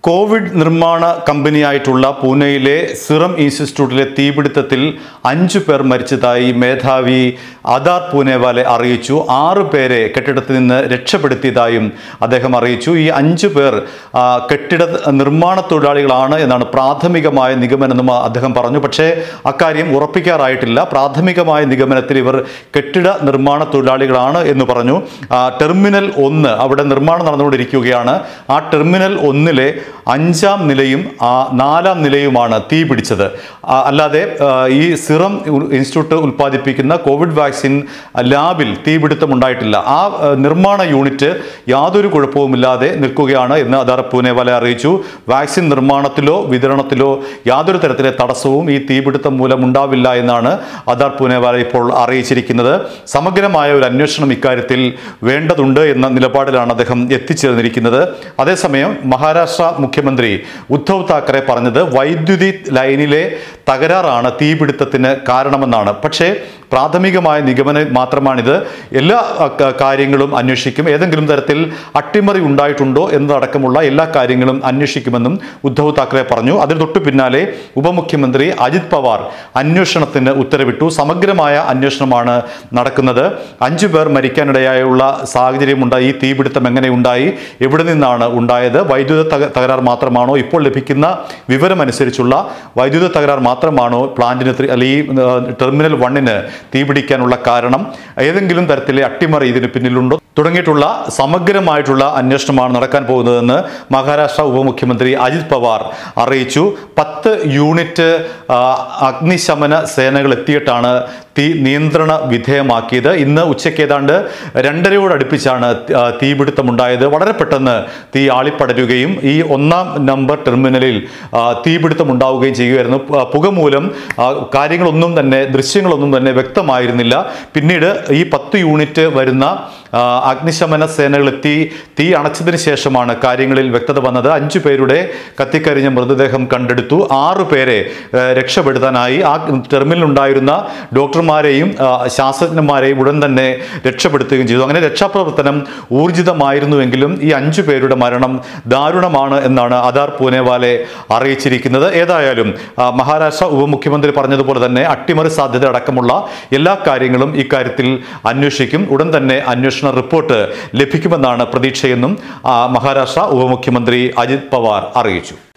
Covid നിർമ്മാണ കമ്പനിയായിട്ടുള്ള പൂനെയിലെ serum ഇൻസ്റ്റിറ്റ്യൂട്ടിലെ തീപിടുത്തത്തിൽ അഞ്ചു പേർ മരിച്ചതായി മേധാവി ആധാർ പൂനെവാലെ അറിയിച്ചു ആറ് പേരെ കെട്ടിടത്തിൽ നിന്ന് രക്ഷപ്പെടുത്തിയതായും അദ്ദേഹം അറിയിച്ചു ഈ അഞ്ചു പേർ ആ, കെട്ടിട നിർമ്മാണ തൊഴിലാളികളാണ് എന്നാണ് പ്രാഥമികമായ നിഗമനമെന്നും അദ്ദേഹം പറഞ്ഞു പക്ഷേ അക്കാര്യം ഉറപ്പിക്കാറായിട്ടില്ല പ്രാഥമികമായ നിഗമനത്തിൽ ഇവർ കെട്ടിട നിർമ്മാണ തൊഴിലാളികളാണ് എന്ന് പറഞ്ഞു ആ, ടെർമിനൽ ഒന്ന് അവിടെ നിർമ്മാണം നടന്നുകൊണ്ടിരിക്കുകയാണ് ആ ടെർമിനൽ ഒന്നിലെ അഞ്ചാം നിലയും ആ, നാലാം നിലയുമാണ് തീ പിടിച്ചത് ആ, അല്ലാതെ ആ, ഈ സിറം ഉ- ഇൻസ്റ്റിറ്റ്യൂട്ട് ഉൽപ്പാദിപ്പിക്കുന്ന കോവിഡ് വാക്സിൻ ലാബിൽ തീപിടുത്തം ഉണ്ടായിട്ടില്ല ആ ആ, നിർമ്മാണ യൂണിറ്റ് യാതൊരു കുഴപ്പവുമില്ലാതെ നിൽക്കുകയാണ് എന്ന് അദാർ പൂനെവാല അറിയിച്ചു വാക്സിൻ നിർമ്മാണത്തിലോ വിതരണത്തിലോ യാതൊരു തരത്തിലെ തടസ്സവും ഈ തീപിടുത്തം മൂലം ഉണ്ടാവില്ല എന്നാണ് അദാർ പൂനെവാല ഇപ്പോൾ അറിയിച്ചിരിക്കുന്നത് സമഗ്രമായ ഒരു അന്വേഷണം ഇക്കാര്യത്തിൽ വേണ്ടതുണ്ട് എന്ന നിലപാടിലാണ് അദ്ദേഹം എത്തിച്ചേർന്നിരിക്കുന്നത് അതേസമയം മഹാരാഷ്ട്ര മുഖ്യമന്ത്രി ഉദ്ധവ് താക്കറെ പറഞ്ഞത് വൈദ്യുതി ലൈനിലെ തകരാറാണ് തീപിടുത്തത്തിന് കാരണമെന്നാണ് പക്ഷേ പ്രാഥമികമായ നിഗമനം മാത്രമാണിത് എല്ലാ അ, ക- കാര്യങ്ങളും അന്വേഷിക്കും ഏതെങ്കിലും തരത്തിൽ അട്ടിമറി ഉണ്ടായിട്ടുണ്ടോ എന്നതടക്കമുള്ള എല്ലാ കാര്യങ്ങളും അന്വേഷിക്കുമെന്നും ഉദ്ധവ് താക്കറെ പറഞ്ഞു അതിന് തൊട്ടു പിന്നാലെ ഉപമുഖ്യമന്ത്രി അജിത് പവാർ അന്വേഷണത്തിന് ഉത്തരവിട്ടു സമഗ്രമായ അന്വേഷണമാണ് നടക്കുന്നത് അഞ്ചു പേർ മരിക്കാനിടയായുള്ള സാഹചര്യമുണ്ടായി ഈ തീപിടുത്തം എങ്ങനെ ഉണ്ടായി എവിടെ നിന്നാണ് ഉണ്ടായത് വൈദ്യുത തക- തകരാർ മാത്രമാണോ ഇപ്പോൾ ലഭിക്കുന്ന വിവരമനുസരിച്ചുള്ള വൈദ്യുത തകരാർ മാത്രമാണോ പ്ലാന്റിന് ത്രി- അല്ലെങ്കിൽ ഈ ആ, ടെർമിനൽ വണ്ണിന് തീപിടിക്കാനുള്ള കാരണം ഏതെങ്കിലും തരത്തിലെ അട്ടിമറി ഇതിന് പിന്നിലുണ്ടോ തുടങ്ങിയിട്ടുള്ള സമഗ്രമായിട്ടുള്ള അന്വേഷണമാണ് നടക്കാൻ പോകുന്നതെന്ന് മഹാരാഷ്ട്ര ഉപമുഖ്യമന്ത്രി അജിത് പവാർ അറിയിച്ചു പത്ത് യൂണിറ്റ് ആ, അഗ്നിശമന സേനകൾ എത്തിയിട്ടാണ് തീ നിയന്ത്രണ വിധേയമാക്കിയത് ഇന്ന് ഉച്ചയ്ക്ക് ഏതാണ്ട് രണ്ടരയോടടുപ്പിച്ചാണ് ആ, തീപിടുത്തമുണ്ടായത് വളരെ പെട്ടെന്ന് തീ ആളിപ്പടരുകയും ഈ ഒന്നാം നമ്പർ ടെർമിനലിൽ ആ, തീപിടുത്തം ഉണ്ടാവുകയും ചെയ്യുമായിരുന്നു പ- പുക മൂലം ആ, കാര്യങ്ങളൊന്നും തന്നെ ദൃശ്യങ്ങളൊന്നും തന്നെ വ്യക്തമായിരുന്നില്ല പിന്നീട് ഈ പത്ത് യൂണിറ്റ് വരുന്ന ആ, അഗ്നിശമന സേനകൾ എത്തി തീ അണച്ചതിന് ശേഷമാണ് കാര്യങ്ങളിൽ വ്യക്തത വന്നത് അഞ്ചു പേരുടെ കത്തിക്കരിഞ്ഞ മൃതദേഹം കണ്ടെടുത്തു ആറു പേരെ ആ, രക്ഷപ്പെടുത്താനായി ആ ടെർമിനൽ ഉണ്ടായിരുന്ന ഡോക്ടർമാരെയും ആ, ശാസ്ത്രജ്ഞന്മാരെയും ഉടൻ തന്നെ രക്ഷപ്പെടുത്തുകയും ചെയ്തു അങ്ങനെ രക്ഷാപ്രവർത്തനം ഊർജിതമായിരുന്നുവെങ്കിലും ഈ അഞ്ചു പേരുടെ മരണം ദാരുണമാണ് എന്നാണ് അദാർ പൂനെവാലെ അറിയിച്ചിരിക്കുന്നത് ഏതായാലും ആ, മഹാരാഷ്ട്ര ഉപമുഖ്യമന്ത്രി പറഞ്ഞതുപോലെ തന്നെ അട്ടിമറി സാധ്യത അടക്കമുള്ള എല്ലാ കാര്യങ്ങളും ഇക്കാര്യത്തിൽ അന്വേഷിക്കും ഉടൻ തന്നെ അന്വേഷണ റിപ്പോർട്ട് ലഭിക്കുമെന്നാണ് പ്രതീക്ഷയെന്നും ആ, മഹാരാഷ്ട്ര ഉപമുഖ്യമന്ത്രി അജിത് പവാർ അറിയിച്ചു